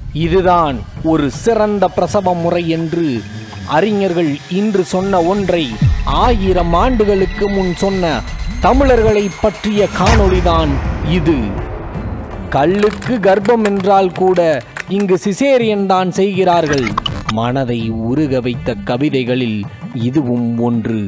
இதுதான் ஒரு சிறந்த பிரசவ முறை என்று அறிஞர்கள் இன்று சொன்ன ஒன்றை ஆயிரம் ஆண்டுகளுக்கு முன் சொன்ன தமிழர்களை பற்றிய காணொளிதான் இது கல்லுக்கு கர்ப்பம் என்றால் கூட இங்கு சிசேரியன் தான் செய்கிறார்கள் மனதை உருக வைத்த கவிதைகளில் இதுவும் ஒன்று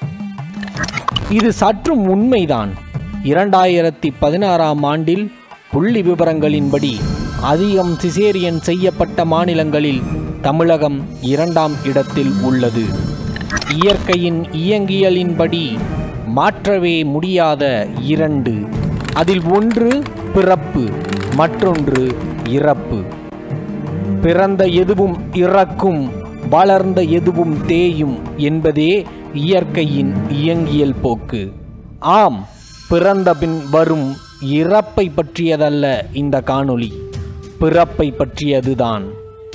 இது சற்றும் உண்மைதான் இரண்டாயிரத்தி பதினாறாம் ஆண்டில் புள்ளி விவரங்களின்படி அதிகம் சிசேரியன் செய்யப்பட்ட மாநிலங்களில் தமிழகம் இரண்டாம் இடத்தில் உள்ளது இயற்கையின் இயங்கியலின்படி மாற்றவே முடியாத இரண்டு அதில் ஒன்று பிறப்பு மற்றொன்று இறப்பு பிறந்த எதுவும் இறக்கும் வளர்ந்த எதுவும் தேயும் என்பதே இயற்கையின் இயங்கியல் போக்கு ஆம் பிறந்த பின் வரும் இறப்பை பற்றியதல்ல இந்த காணொளி பிறப்பை பற்றியதுதான்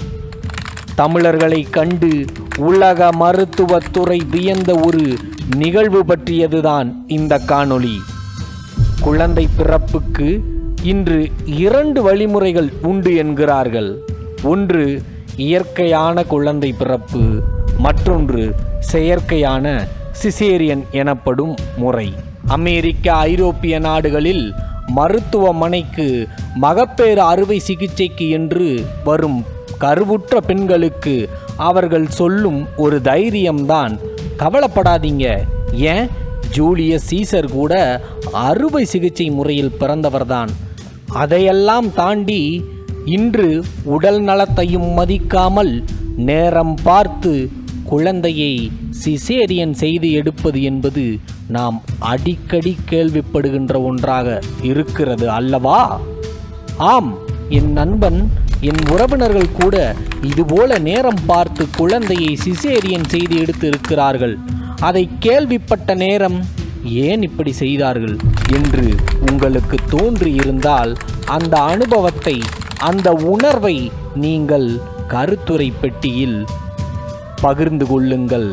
தமிழர்களை கண்டு உலக மருத்துவத்துறை வியந்த ஒரு நிகழ்வு பற்றியதுதான் இந்த காணொளி குழந்தை பிறப்புக்கு இன்று இரண்டு வழிமுறைகள் உண்டு என்கிறார்கள் ஒன்று இயற்கையான குழந்தை பிறப்பு மற்றொன்று செயற்கையான சிசேரியன் எனப்படும் முறை அமெரிக்க ஐரோப்பிய நாடுகளில் மருத்துவமனைக்கு மகப்பேறு அறுவை சிகிச்சைக்கு என்று வரும் கருவுற்ற பெண்களுக்கு அவர்கள் சொல்லும் ஒரு தைரியம்தான் கவலைப்படாதீங்க ஏன் ஜூலியஸ் சீசர் கூட அறுவை சிகிச்சை முறையில் பிறந்தவர்தான் அதையெல்லாம் தாண்டி இன்று உடல் நலத்தையும் மதிக்காமல் நேரம் பார்த்து குழந்தையை சிசேரியன் செய்து எடுப்பது என்பது நாம் அடிக்கடி கேள்விப்படுகின்ற ஒன்றாக இருக்கிறது அல்லவா ஆம் என் நண்பன் என் உறவினர்கள் கூட இதுபோல நேரம் பார்த்து குழந்தையை சிசேரியன் செய்து எடுத்து இருக்கிறார்கள் அதை கேள்விப்பட்ட நேரம் ஏன் இப்படி செய்தார்கள் என்று உங்களுக்கு தோன்றி இருந்தால் அந்த அனுபவத்தை அந்த உணர்வை நீங்கள் கருத்துரை பெட்டியில் பகிர்ந்து கொள்ளுங்கள்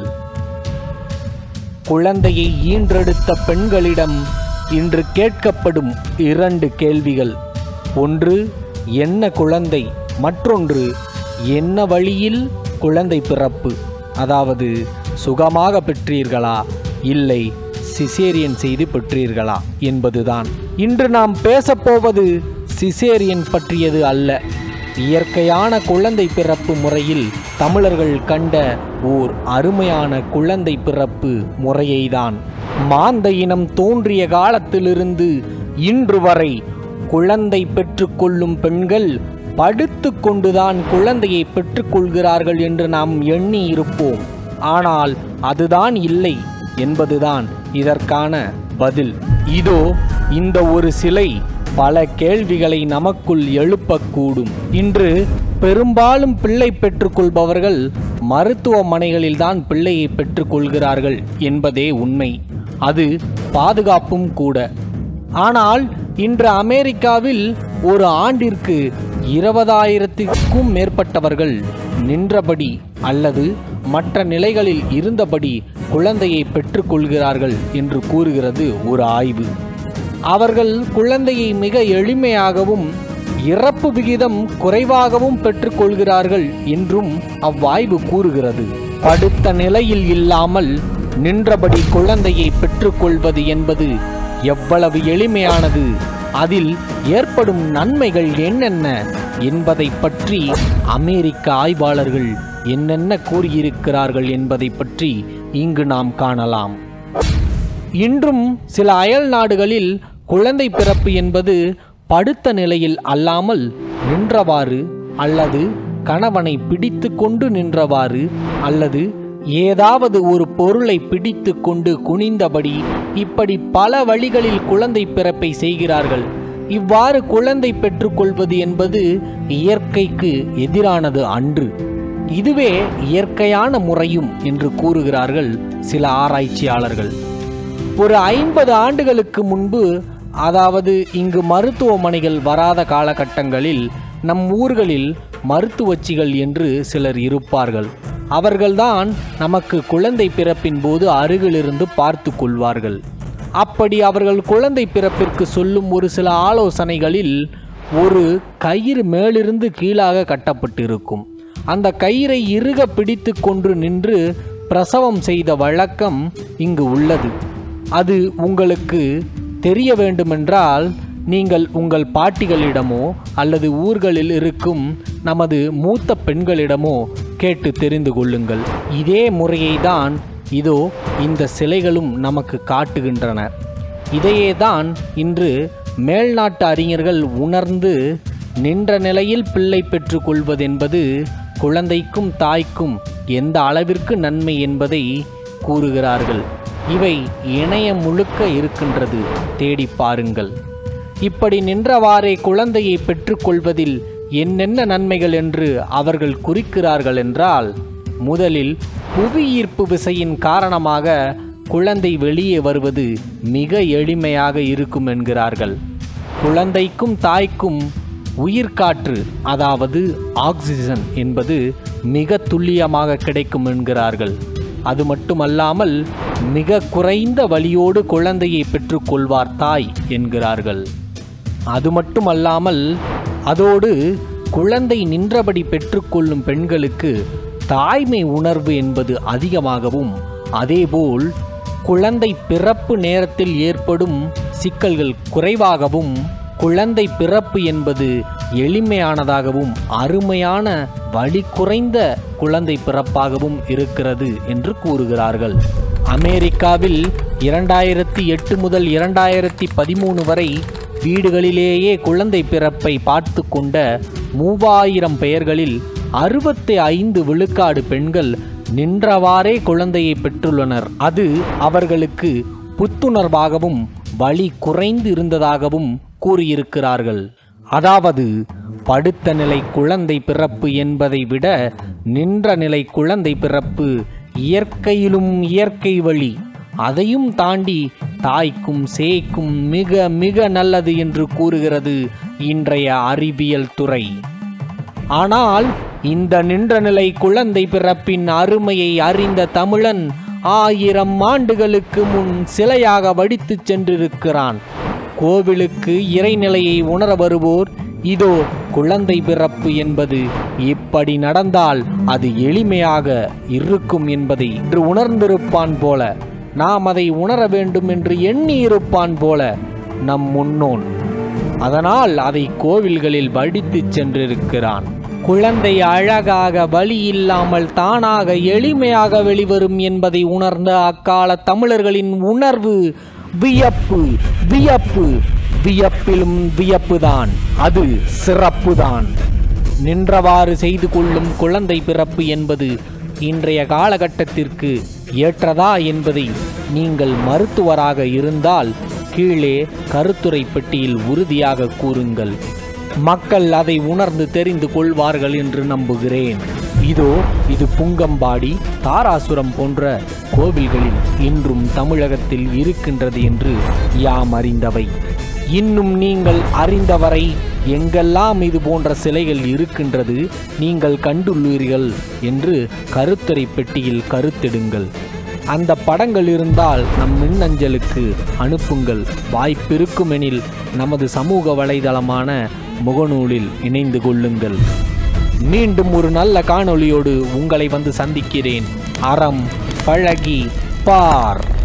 குழந்தையை ஈன்றெடுத்த பெண்களிடம் இன்று கேட்கப்படும் இரண்டு கேள்விகள் ஒன்று என்ன குழந்தை மற்றொன்று என்ன வழியில் குழந்தை பிறப்பு அதாவது சுகமாக பெற்றீர்களா இல்லை சிசேரியன் செய்து பெற்றீர்களா என்பதுதான் இன்று நாம் பேசப்போவது சிசேரியன் பற்றியது அல்ல இயற்கையான குழந்தை பிறப்பு முறையில் தமிழர்கள் கண்ட ஓர் அருமையான குழந்தை பிறப்பு முறையைதான் மாந்த இனம் தோன்றிய காலத்திலிருந்து இன்று வரை குழந்தை பெற்றுக்கொள்ளும் பெண்கள் படுத்து கொண்டுதான் குழந்தையை பெற்றுக்கொள்கிறார்கள் என்று நாம் எண்ணி இருப்போம் ஆனால் அதுதான் இல்லை என்பதுதான் இதற்கான பதில் இதோ இந்த ஒரு சிலை பல கேள்விகளை நமக்குள் எழுப்பக்கூடும் இன்று பெரும்பாலும் பிள்ளை பெற்றுக்கொள்பவர்கள் மருத்துவமனைகளில்தான் பிள்ளையை பெற்றுக்கொள்கிறார்கள் என்பதே உண்மை அது பாதுகாப்பும் கூட ஆனால் இன்று அமெரிக்காவில் ஒரு ஆண்டிற்கு இருபதாயிரத்திற்கும் மேற்பட்டவர்கள் நின்றபடி அல்லது மற்ற நிலைகளில் இருந்தபடி குழந்தையை பெற்றுக்கொள்கிறார்கள் என்று கூறுகிறது ஒரு ஆய்வு அவர்கள் குழந்தையை மிக எளிமையாகவும் இறப்பு விகிதம் குறைவாகவும் பெற்றுக்கொள்கிறார்கள் என்றும் அவ்வாய்வு கூறுகிறது படுத்த நிலையில் இல்லாமல் நின்றபடி குழந்தையை பெற்றுக்கொள்வது என்பது எவ்வளவு எளிமையானது அதில் ஏற்படும் நன்மைகள் என்னென்ன என்பதை பற்றி அமெரிக்க ஆய்வாளர்கள் என்னென்ன கூறியிருக்கிறார்கள் என்பதை பற்றி இங்கு நாம் காணலாம் இன்றும் சில அயல் நாடுகளில் குழந்தை பிறப்பு என்பது படுத்த நிலையில் அல்லாமல் நின்றவாறு அல்லது கணவனை பிடித்து கொண்டு நின்றவாறு அல்லது ஏதாவது ஒரு பொருளை பிடித்து கொண்டு குனிந்தபடி இப்படி பல வழிகளில் குழந்தை பிறப்பை செய்கிறார்கள் இவ்வாறு குழந்தை பெற்றுக்கொள்வது என்பது இயற்கைக்கு எதிரானது அன்று இதுவே இயற்கையான முறையும் என்று கூறுகிறார்கள் சில ஆராய்ச்சியாளர்கள் ஒரு ஐம்பது ஆண்டுகளுக்கு முன்பு அதாவது இங்கு மருத்துவமனைகள் வராத காலகட்டங்களில் நம் ஊர்களில் மருத்துவச்சிகள் என்று சிலர் இருப்பார்கள் அவர்கள்தான் நமக்கு குழந்தை பிறப்பின் போது அருகிலிருந்து பார்த்து கொள்வார்கள் அப்படி அவர்கள் குழந்தை பிறப்பிற்கு சொல்லும் ஒரு சில ஆலோசனைகளில் ஒரு கயிறு மேலிருந்து கீழாக கட்டப்பட்டிருக்கும் அந்த கயிறை இறுக பிடித்து கொண்டு நின்று பிரசவம் செய்த வழக்கம் இங்கு உள்ளது அது உங்களுக்கு தெரிய வேண்டுமென்றால் நீங்கள் உங்கள் பாட்டிகளிடமோ அல்லது ஊர்களில் இருக்கும் நமது மூத்த பெண்களிடமோ கேட்டு தெரிந்து கொள்ளுங்கள் இதே முறையை தான் இதோ இந்த சிலைகளும் நமக்கு காட்டுகின்றன இதையே தான் இன்று மேல்நாட்டு அறிஞர்கள் உணர்ந்து நின்ற நிலையில் பிள்ளை பெற்றுக்கொள்வதென்பது குழந்தைக்கும் தாய்க்கும் எந்த அளவிற்கு நன்மை என்பதை கூறுகிறார்கள் இவை இணையம் முழுக்க இருக்கின்றது தேடி பாருங்கள் இப்படி நின்றவாறே குழந்தையை பெற்றுக்கொள்வதில் என்னென்ன நன்மைகள் என்று அவர்கள் குறிக்கிறார்கள் என்றால் முதலில் புவி ஈர்ப்பு விசையின் காரணமாக குழந்தை வெளியே வருவது மிக எளிமையாக இருக்கும் என்கிறார்கள் குழந்தைக்கும் தாய்க்கும் உயிர்காற்று அதாவது ஆக்சிஜன் என்பது மிக துல்லியமாக கிடைக்கும் என்கிறார்கள் அது மட்டுமல்லாமல் மிக குறைந்த வலியோடு குழந்தையை பெற்றுக்கொள்வார் தாய் என்கிறார்கள் அது மட்டுமல்லாமல் அதோடு குழந்தை நின்றபடி பெற்றுக்கொள்ளும் பெண்களுக்கு தாய்மை உணர்வு என்பது அதிகமாகவும் அதேபோல் குழந்தை பிறப்பு நேரத்தில் ஏற்படும் சிக்கல்கள் குறைவாகவும் குழந்தை பிறப்பு என்பது எளிமையானதாகவும் அருமையான வலி குறைந்த குழந்தை பிறப்பாகவும் இருக்கிறது என்று கூறுகிறார்கள் அமெரிக்காவில் இரண்டாயிரத்தி எட்டு முதல் இரண்டாயிரத்தி பதிமூணு வரை வீடுகளிலேயே குழந்தை பிறப்பை பார்த்து கொண்ட மூவாயிரம் பெயர்களில் அறுபத்தி ஐந்து விழுக்காடு பெண்கள் நின்றவாறே குழந்தையை பெற்றுள்ளனர் அது அவர்களுக்கு புத்துணர்வாகவும் வலி குறைந்து இருந்ததாகவும் கூறியிருக்கிறார்கள் அதாவது படுத்த நிலை குழந்தை பிறப்பு என்பதை விட நின்ற நிலை குழந்தை பிறப்பு இயற்கையிலும் இயற்கை வழி அதையும் தாண்டி தாய்க்கும் சேய்க்கும் மிக மிக நல்லது என்று கூறுகிறது இன்றைய அறிவியல் துறை ஆனால் இந்த நின்ற நிலை குழந்தை பிறப்பின் அருமையை அறிந்த தமிழன் ஆயிரம் ஆண்டுகளுக்கு முன் சிலையாக வடித்துச் சென்றிருக்கிறான் கோவிலுக்கு இறைநிலையை உணர வருவோர் இதோ குழந்தை பிறப்பு என்பது இப்படி நடந்தால் அது எளிமையாக இருக்கும் என்பதை இன்று உணர்ந்திருப்பான் போல நாம் அதை உணர வேண்டும் என்று எண்ணி இருப்பான் போல நம் முன்னோன் அதனால் அதை கோவில்களில் வடித்துச் சென்றிருக்கிறான் குழந்தை அழகாக வலி இல்லாமல் தானாக எளிமையாக வெளிவரும் என்பதை உணர்ந்த அக்கால தமிழர்களின் உணர்வு வியப்பு வியப்பு வியப்பிலும் வியப்புதான் அது சிறப்புதான் நின்றவாறு செய்து கொள்ளும் குழந்தை பிறப்பு என்பது இன்றைய காலகட்டத்திற்கு ஏற்றதா என்பதை நீங்கள் மருத்துவராக இருந்தால் கீழே கருத்துரை பெட்டியில் உறுதியாக கூறுங்கள் மக்கள் அதை உணர்ந்து தெரிந்து கொள்வார்கள் என்று நம்புகிறேன் இதோ இது புங்கம்பாடி தாராசுரம் போன்ற கோவில்களில் இன்றும் தமிழகத்தில் இருக்கின்றது என்று யாம் அறிந்தவை இன்னும் நீங்கள் அறிந்தவரை எங்கெல்லாம் இது போன்ற சிலைகள் இருக்கின்றது நீங்கள் கண்டுள்ளீர்கள் என்று கருத்துரை பெட்டியில் கருத்திடுங்கள் அந்த படங்கள் இருந்தால் நம் மின்னஞ்சலுக்கு அனுப்புங்கள் வாய்ப்பிருக்குமெனில் நமது சமூக வலைதளமான முகநூலில் இணைந்து கொள்ளுங்கள் மீண்டும் ஒரு நல்ல காணொளியோடு உங்களை வந்து சந்திக்கிறேன் அறம் பழகி பார்